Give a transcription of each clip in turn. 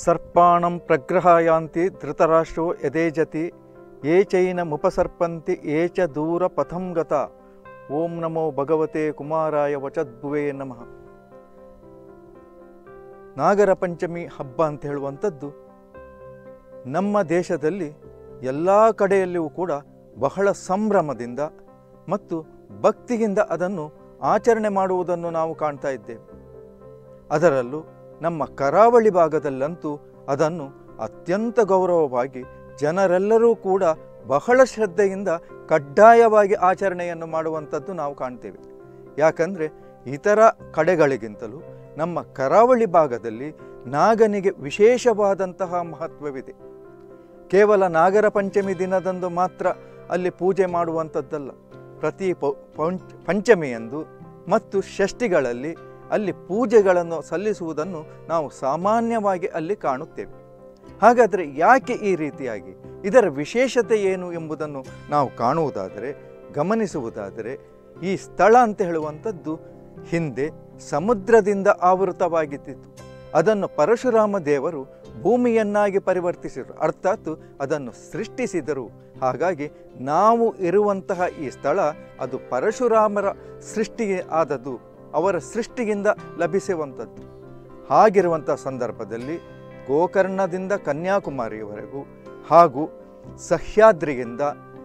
ಸರ್ಪಾಣಂ ಪ್ರಗ್ರಹಾಯಾಂತಿ ಧೃತರಾಷ್ಟ್ರೋ ಯದೇಜತಿ ಯೇ ಚೈನ ಮುಪಸರ್ಪಂತಿ ಯೇ ಚ ದೂರ ಪಥಂ ಗತ ಓಂ ನಮೋ ಭಗವತೆ ಕುಮಾರಾಯ ವಚದ್ಭುವೇ ನಮಃ ನಾಗರ ಪಂಚಮಿ ಹಬ್ಬ ಅಂತ ಹೇಳುವಂಥದ್ದು ನಮ್ಮ ದೇಶದಲ್ಲಿ ಎಲ್ಲ ಕಡೆಯಲ್ಲಿಯೂ ಕೂಡ ಬಹಳ ಸಂಭ್ರಮದಿಂದ ಮತ್ತು ಭಕ್ತಿಯಿಂದ ಅದನ್ನು ಆಚರಣೆ ಮಾಡುವುದನ್ನು ನಾವು ಕಾಣ್ತಾ ಇದ್ದೇವೆ ಅದರಲ್ಲೂ ನಮ್ಮ ಕರಾವಳಿ ಭಾಗದಲ್ಲಂತೂ ಅದನ್ನು ಅತ್ಯಂತ ಗೌರವವಾಗಿ ಜನರೆಲ್ಲರೂ ಕೂಡ ಬಹಳ ಶ್ರದ್ಧೆಯಿಂದ ಕಡ್ಡಾಯವಾಗಿ ಆಚರಣೆಯನ್ನು ಮಾಡುವಂಥದ್ದು ನಾವು ಕಾಣ್ತೇವೆ ಯಾಕಂದರೆ ಇತರ ಕಡೆಗಳಿಗಿಂತಲೂ ನಮ್ಮ ಕರಾವಳಿ ಭಾಗದಲ್ಲಿ ನಾಗನಿಗೆ ವಿಶೇಷವಾದಂತಹ ಮಹತ್ವವಿದೆ ಕೇವಲ ನಾಗರ ಪಂಚಮಿ ದಿನದಂದು ಮಾತ್ರ ಅಲ್ಲಿ ಪೂಜೆ ಮಾಡುವಂಥದ್ದಲ್ಲ ಪ್ರತಿ ಪೌ- ಪೌಂಚ್ ಪಂಚಮಿಯಂದು ಮತ್ತು ಷಷ್ಠಿಗಳಲ್ಲಿ ಅಲ್ಲಿ ಪೂಜೆಗಳನ್ನು ಸಲ್ಲಿಸುವುದನ್ನು ನಾವು ಸಾಮಾನ್ಯವಾಗಿ ಅಲ್ಲಿ ಕಾಣುತ್ತೇವೆ ಹಾಗಾದರೆ ಯಾಕೆ ಈ ರೀತಿಯಾಗಿ ಇದರ ವಿಶೇಷತೆ ಏನು ಎಂಬುದನ್ನು ನಾವು ಕಾಣುವುದಾದರೆ ಗಮನಿಸುವುದಾದರೆ ಈ ಸ್ಥಳ ಅಂತ ಹೇಳುವಂಥದ್ದು ಹಿಂದೆ ಸಮುದ್ರದಿಂದ ಆವೃತವಾಗಿದ್ದಿತ್ತು ಅದನ್ನು ಪರಶುರಾಮ ದೇವರು ಭೂಮಿಯನ್ನಾಗಿ ಪರಿವರ್ತಿಸಿದರು ಅರ್ಥಾತ್ ಅದನ್ನು ಸೃಷ್ಟಿಸಿದರು ಹಾಗಾಗಿ ನಾವು ಇರುವಂತಹ ಈ ಸ್ಥಳ ಅದು ಪರಶುರಾಮರ ಸೃಷ್ಟಿಗೆ ಆದದ್ದು ಅವರ ಸೃಷ್ಟಿಯಿಂದ ಲಭಿಸುವಂಥದ್ದು ಹಾಗಿರುವಂಥ ಸಂದರ್ಭದಲ್ಲಿ ಗೋಕರ್ಣದಿಂದ ಕನ್ಯಾಕುಮಾರಿಯವರೆಗೂ ಹಾಗೂ ಸಹ್ಯಾದ್ರಿಯಿಂದ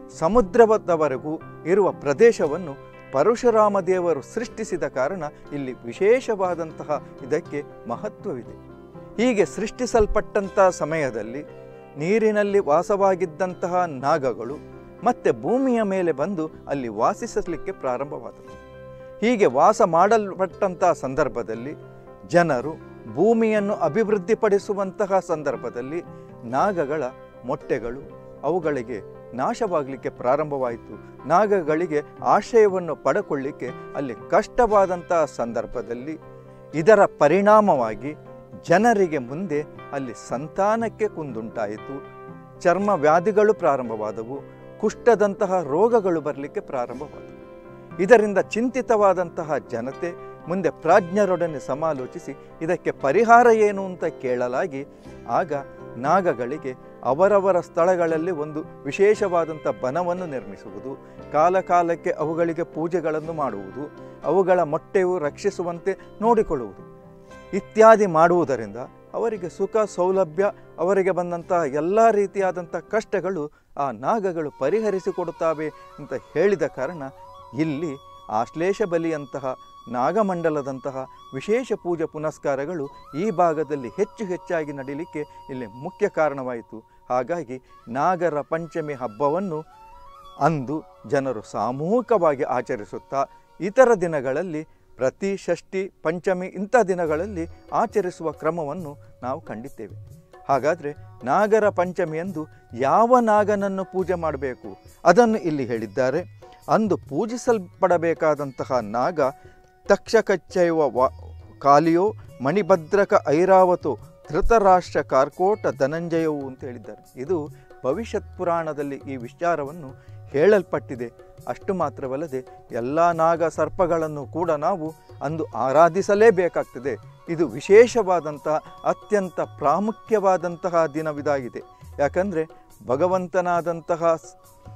ಸಮುದ್ರದವರೆಗೂ ಇರುವ ಪ್ರದೇಶವನ್ನು ಪರಶುರಾಮ ದೇವರು ಸೃಷ್ಟಿಸಿದ ಕಾರಣ ಇಲ್ಲಿ ವಿಶೇಷವಾದಂತಹ ಇದಕ್ಕೆ ಮಹತ್ವವಿದೆ ಹೀಗೆ ಸೃಷ್ಟಿಸಲ್ಪಟ್ಟಂತಹ ಸಮಯದಲ್ಲಿ ನೀರಿನಲ್ಲಿ ವಾಸವಾಗಿದ್ದಂತಹ ನಾಗಗಳು ಮತ್ತೆ ಭೂಮಿಯ ಮೇಲೆ ಬಂದು ಅಲ್ಲಿ ವಾಸಿಸಲಿಕ್ಕೆ ಪ್ರಾರಂಭವಾದವು ಹೀಗೆ ವಾಸ ಮಾಡಲ್ಪಟ್ಟಂತಹ ಸಂದರ್ಭದಲ್ಲಿ ಜನರು ಭೂಮಿಯನ್ನು ಅಭಿವೃದ್ಧಿಪಡಿಸುವಂತಹ ಸಂದರ್ಭದಲ್ಲಿ ನಾಗಗಳ ಮೊಟ್ಟೆಗಳು ಅವುಗಳಿಗೆ ನಾಶವಾಗಲಿಕ್ಕೆ ಪ್ರಾರಂಭವಾಯಿತು ನಾಗಗಳಿಗೆ ಆಶ್ರಯವನ್ನು ಪಡಕೊಳ್ಳಿಕ್ಕೆ ಅಲ್ಲಿ ಕಷ್ಟವಾದಂತಹ ಸಂದರ್ಭದಲ್ಲಿ ಇದರ ಪರಿಣಾಮವಾಗಿ ಜನರಿಗೆ ಮುಂದೆ ಅಲ್ಲಿ ಸಂತಾನಕ್ಕೆ ಕುಂದುಂಟಾಯಿತು ಚರ್ಮ ವ್ಯಾಧಿಗಳು ಪ್ರಾರಂಭವಾದವು ಕುಷ್ಠದಂತಹ ರೋಗಗಳು ಬರಲಿಕ್ಕೆ ಪ್ರಾರಂಭವಾದವು ಇದರಿಂದ ಚಿಂತಿತವಾದಂತಹ ಜನತೆ ಮುಂದೆ ಪ್ರಾಜ್ಞರೊಡನೆ ಸಮಾಲೋಚಿಸಿ ಇದಕ್ಕೆ ಪರಿಹಾರ ಏನು ಅಂತ ಕೇಳಲಾಗಿ ಆಗ ನಾಗಗಳಿಗೆ ಅವರವರ ಸ್ಥಳಗಳಲ್ಲಿ ಒಂದು ವಿಶೇಷವಾದಂಥ ಬನವನ್ನು ನಿರ್ಮಿಸುವುದು ಕಾಲ ಕಾಲಕ್ಕೆ ಅವುಗಳಿಗೆ ಪೂಜೆಗಳನ್ನು ಮಾಡುವುದು ಅವುಗಳ ಮೊಟ್ಟೆಯು ರಕ್ಷಿಸುವಂತೆ ನೋಡಿಕೊಳ್ಳುವುದು ಇತ್ಯಾದಿ ಮಾಡುವುದರಿಂದ ಅವರಿಗೆ ಸುಖ ಸೌಲಭ್ಯ ಅವರಿಗೆ ಬಂದಂತಹ ಎಲ್ಲ ರೀತಿಯಾದಂಥ ಕಷ್ಟಗಳು ಆ ನಾಗಗಳು ಪರಿಹರಿಸಿಕೊಡುತ್ತವೆ ಅಂತ ಹೇಳಿದ ಕಾರಣ ಇಲ್ಲಿ ಆಶ್ಲೇಷ ಬಲಿಯಂತಹ ನಾಗಮಂಡಲದಂತಹ ವಿಶೇಷ ಪೂಜೆ ಪುನಸ್ಕಾರಗಳು ಈ ಭಾಗದಲ್ಲಿ ಹೆಚ್ಚು ಹೆಚ್ಚಾಗಿ ನಡೀಲಿಕ್ಕೆ ಇಲ್ಲಿ ಮುಖ್ಯ ಕಾರಣವಾಯಿತು ಹಾಗಾಗಿ ನಾಗರ ಪಂಚಮಿ ಹಬ್ಬವನ್ನು ಅಂದು ಜನರು ಸಾಮೂಹಿಕವಾಗಿ ಆಚರಿಸುತ್ತಾ ಇತರ ದಿನಗಳಲ್ಲಿ ಪ್ರತಿ ಷಷ್ಠಿ ಪಂಚಮಿ ಇಂಥ ದಿನಗಳಲ್ಲಿ ಆಚರಿಸುವ ಕ್ರಮವನ್ನು ನಾವು ಕಂಡಿದ್ದೇವೆ ಹಾಗಾದರೆ ನಾಗರ ಪಂಚಮಿಯಂದು ಯಾವ ನಾಗನನ್ನು ಪೂಜೆ ಮಾಡಬೇಕು ಅದನ್ನು ಇಲ್ಲಿ ಹೇಳಿದ್ದಾರೆ ಅಂದು ಪೂಜಿಸಲ್ಪಡಬೇಕಾದಂತಹ ನಾಗ ತಕ್ಷಕಚ್ಚೈವ ವ ಕಾಲಿಯೋ ಮಣಿಭದ್ರಕ ಐರಾವತೋ ಧೃತರಾಷ್ಟ್ರ ಕಾರ್ಕೋಟ ಧನಂಜಯವು ಅಂತ ಹೇಳಿದ್ದಾರೆ ಇದು ಭವಿಷ್ಯತ್ ಪುರಾಣದಲ್ಲಿ ಈ ವಿಚಾರವನ್ನು ಹೇಳಲ್ಪಟ್ಟಿದೆ ಅಷ್ಟು ಮಾತ್ರವಲ್ಲದೆ ಎಲ್ಲ ನಾಗ ಸರ್ಪಗಳನ್ನು ಕೂಡ ನಾವು ಅಂದು ಆರಾಧಿಸಲೇಬೇಕಾಗ್ತದೆ ಇದು ವಿಶೇಷವಾದಂತಹ ಅತ್ಯಂತ ಪ್ರಾಮುಖ್ಯವಾದಂತಹ ದಿನವಿದಾಗಿದೆ ಯಾಕಂದರೆ ಭಗವಂತನಾದಂತಹ ಸ್-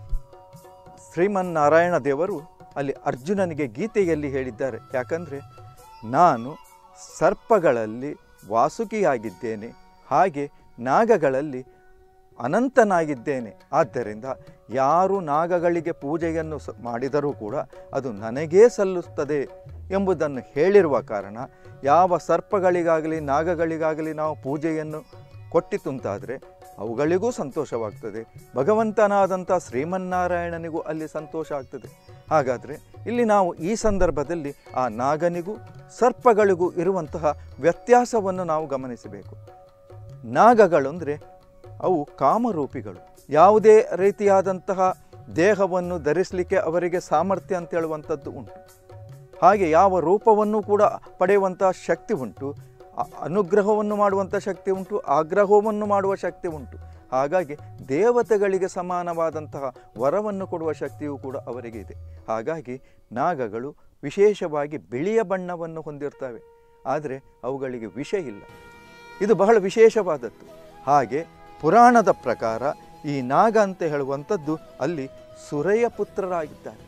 ಶ್ರೀಮನ್ನಾರಾಯಣ ದೇವರು ಅಲ್ಲಿ ಅರ್ಜುನನಿಗೆ ಗೀತೆಯಲ್ಲಿ ಹೇಳಿದ್ದಾರೆ ಯಾಕಂದರೆ ನಾನು ಸರ್ಪಗಳಲ್ಲಿ ವಾಸುಕಿಯಾಗಿದ್ದೇನೆ ಹಾಗೆ ನಾಗಗಳಲ್ಲಿ ಅನಂತನಾಗಿದ್ದೇನೆ ಆದ್ದರಿಂದ ಯಾರು ನಾಗಗಳಿಗೆ ಪೂಜೆಯನ್ನು ಸ ಮಾಡಿದರೂ ಕೂಡ ಅದು ನನಗೇ ಸಲ್ಲುತ್ತದೆ ಎಂಬುದನ್ನು ಹೇಳಿರುವ ಕಾರಣ ಯಾವ ಸರ್ಪಗಳಿಗಾಗಲಿ ನಾಗಗಳಿಗಾಗಲಿ ನಾವು ಪೂಜೆಯನ್ನು ಕೊಟ್ಟಿತುಂತಾದರೆ ಅವುಗಳಿಗೂ ಸಂತೋಷವಾಗ್ತದೆ ಭಗವಂತನಾದಂಥ ಶ್ರೀಮನ್ನಾರಾಯಣನಿಗೂ ಅಲ್ಲಿ ಸಂತೋಷ ಆಗ್ತದೆ ಹಾಗಾದರೆ ಇಲ್ಲಿ ನಾವು ಈ ಸಂದರ್ಭದಲ್ಲಿ ಆ ನಾಗನಿಗೂ ಸರ್ಪಗಳಿಗೂ ಇರುವಂತಹ ವ್ಯತ್ಯಾಸವನ್ನು ನಾವು ಗಮನಿಸಬೇಕು ನಾಗಗಳು ಅಂದರೆ ಅವು ಕಾಮರೂಪಿಗಳು ಯಾವುದೇ ರೀತಿಯಾದಂತಹ ದೇಹವನ್ನು ಧರಿಸಲಿಕ್ಕೆ ಅವರಿಗೆ ಸಾಮರ್ಥ್ಯ ಅಂತ ಹೇಳುವಂಥದ್ದು ಉಂಟು ಹಾಗೆ ಯಾವ ರೂಪವನ್ನು ಕೂಡ ಪಡೆಯುವಂತಹ ಶಕ್ತಿ ಉಂಟು ಅ- ಅನುಗ್ರಹವನ್ನು ಮಾಡುವಂಥ ಶಕ್ತಿ ಉಂಟು ಆಗ್ರಹವನ್ನು ಮಾಡುವ ಶಕ್ತಿ ಉಂಟು ಹಾಗಾಗಿ ದೇವತೆಗಳಿಗೆ ಸಮಾನವಾದಂತಹ ವರವನ್ನು ಕೊಡುವ ಶಕ್ತಿಯೂ ಕೂಡ ಅವರಿಗೆ ಇದೆ ಹಾಗಾಗಿ ನಾಗಗಳು ವಿಶೇಷವಾಗಿ ಬಿಳಿಯ ಬಣ್ಣವನ್ನು ಹೊಂದಿರ್ತವೆ ಆದರೆ ಅವುಗಳಿಗೆ ವಿಷ ಇಲ್ಲ ಇದು ಬಹಳ ವಿಶೇಷವಾದದ್ದು ಹಾಗೆ ಪುರಾಣದ ಪ್ರಕಾರ ಈ ನಾಗ ಅಂತ ಹೇಳುವಂಥದ್ದು ಅಲ್ಲಿ ಸುರೆಯ ಪುತ್ರರಾಗಿದ್ದಾರೆ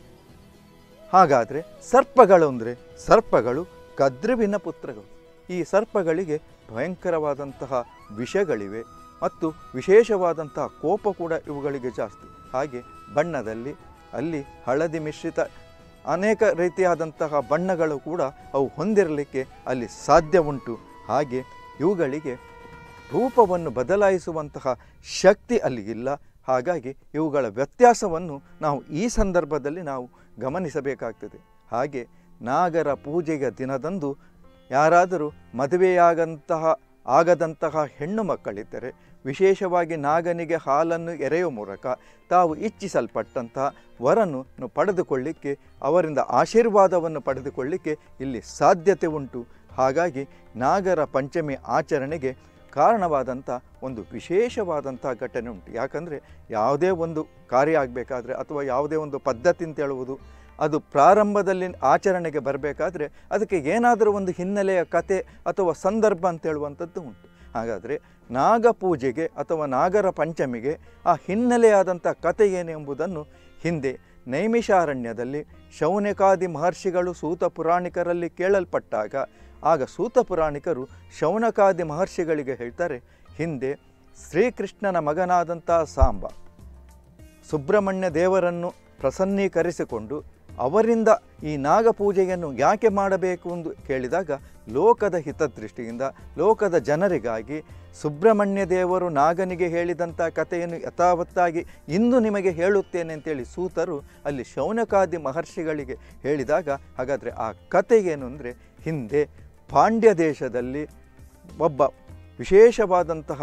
ಹಾಗಾದರೆ ಸರ್ಪಗಳು ಅಂದರೆ ಸರ್ಪಗಳು ಕದ್ರುವಿನ ಪುತ್ರಗಳು ಈ ಸರ್ಪಗಳಿಗೆ ಭಯಂಕರವಾದಂತಹ ವಿಷಗಳಿವೆ ಮತ್ತು ವಿಶೇಷವಾದಂತಹ ಕೋಪ ಕೂಡ ಇವುಗಳಿಗೆ ಜಾಸ್ತಿ ಹಾಗೆ ಬಣ್ಣದಲ್ಲಿ ಅಲ್ಲಿ ಹಳದಿ ಮಿಶ್ರಿತ ಅನೇಕ ರೀತಿಯಾದಂತಹ ಬಣ್ಣಗಳು ಕೂಡ ಅವು ಹೊಂದಿರಲಿಕ್ಕೆ ಅಲ್ಲಿ ಸಾಧ್ಯ ಉಂಟು ಹಾಗೆ ಇವುಗಳಿಗೆ ರೂಪವನ್ನು ಬದಲಾಯಿಸುವಂತಹ ಶಕ್ತಿ ಅಲ್ಲಿ ಇಲ್ಲ ಹಾಗಾಗಿ ಇವುಗಳ ವ್ಯತ್ಯಾಸವನ್ನು ನಾವು ಈ ಸಂದರ್ಭದಲ್ಲಿ ನಾವು ಗಮನಿಸಬೇಕಾಗ್ತದೆ ಹಾಗೆ ನಾಗರ ಪೂಜೆಯ ದಿನದಂದು ಯಾರಾದರೂ ಮದುವೆಯಾಗಂತಹ ಆಗದಂತಹ ಹೆಣ್ಣು ಮಕ್ಕಳಿದ್ದರೆ ವಿಶೇಷವಾಗಿ ನಾಗನಿಗೆ ಹಾಲನ್ನು ಎರೆಯುವ ಮೂಲಕ ತಾವು ಇಚ್ಛಿಸಲ್ಪಟ್ಟಂತಹ ವರನ್ನು ಪಡೆದುಕೊಳ್ಳಿಕ್ಕೆ ಅವರಿಂದ ಆಶೀರ್ವಾದವನ್ನು ಪಡೆದುಕೊಳ್ಳಿಕ್ಕೆ ಇಲ್ಲಿ ಸಾಧ್ಯತೆ ಉಂಟು ಹಾಗಾಗಿ ನಾಗರ ಪಂಚಮಿ ಆಚರಣೆಗೆ ಕಾರಣವಾದಂಥ ಒಂದು ವಿಶೇಷವಾದಂಥ ಘಟನೆ ಉಂಟು ಯಾಕಂದರೆ ಯಾವುದೇ ಒಂದು ಕಾರ್ಯ ಆಗಬೇಕಾದ್ರೆ ಅಥವಾ ಯಾವುದೇ ಒಂದು ಪದ್ಧತಿ ಅಂತ ಹೇಳುವುದು ಅದು ಪ್ರಾರಂಭದಲ್ಲಿ ಆಚರಣೆಗೆ ಬರಬೇಕಾದ್ರೆ ಅದಕ್ಕೆ ಏನಾದರೂ ಒಂದು ಹಿನ್ನೆಲೆಯ ಕತೆ ಅಥವಾ ಸಂದರ್ಭ ಅಂತ ಹೇಳುವಂಥದ್ದು ಉಂಟು ಹಾಗಾದರೆ ನಾಗ ಪೂಜೆಗೆ ಅಥವಾ ನಾಗರ ಪಂಚಮಿಗೆ ಆ ಹಿನ್ನೆಲೆಯಾದಂಥ ಕತೆ ಏನೆಂಬುದನ್ನು ಹಿಂದೆ ನೈಮಿಷಾರಣ್ಯದಲ್ಲಿ ಶೌನಕಾದಿ ಮಹರ್ಷಿಗಳು ಸೂತ ಪುರಾಣಿಕರಲ್ಲಿ ಕೇಳಲ್ಪಟ್ಟಾಗ ಆಗ ಸೂತ ಪುರಾಣಿಕರು ಶೌನಕಾದಿ ಮಹರ್ಷಿಗಳಿಗೆ ಹೇಳ್ತಾರೆ ಹಿಂದೆ ಶ್ರೀಕೃಷ್ಣನ ಮಗನಾದಂಥ ಸಾಂಬ ಸುಬ್ರಹ್ಮಣ್ಯ ದೇವರನ್ನು ಪ್ರಸನ್ನೀಕರಿಸಿಕೊಂಡು ಅವರಿಂದ ಈ ನಾಗಪೂಜೆಯನ್ನು ಯಾಕೆ ಮಾಡಬೇಕು ಎಂದು ಕೇಳಿದಾಗ ಲೋಕದ ಹಿತದೃಷ್ಟಿಯಿಂದ ಲೋಕದ ಜನರಿಗಾಗಿ ಸುಬ್ರಹ್ಮಣ್ಯ ದೇವರು ನಾಗನಿಗೆ ಹೇಳಿದಂಥ ಕಥೆಯನ್ನು ಯಥಾವತ್ತಾಗಿ ಇಂದು ನಿಮಗೆ ಹೇಳುತ್ತೇನೆ ಅಂತೇಳಿ ಸೂತರು ಅಲ್ಲಿ ಶೌನಕಾದಿ ಮಹರ್ಷಿಗಳಿಗೆ ಹೇಳಿದಾಗ ಹಾಗಾದರೆ ಆ ಕತೆ ಏನು ಅಂದರೆ ಹಿಂದೆ ಪಾಂಡ್ಯ ದೇಶದಲ್ಲಿ ಒಬ್ಬ ವಿಶೇಷವಾದಂತಹ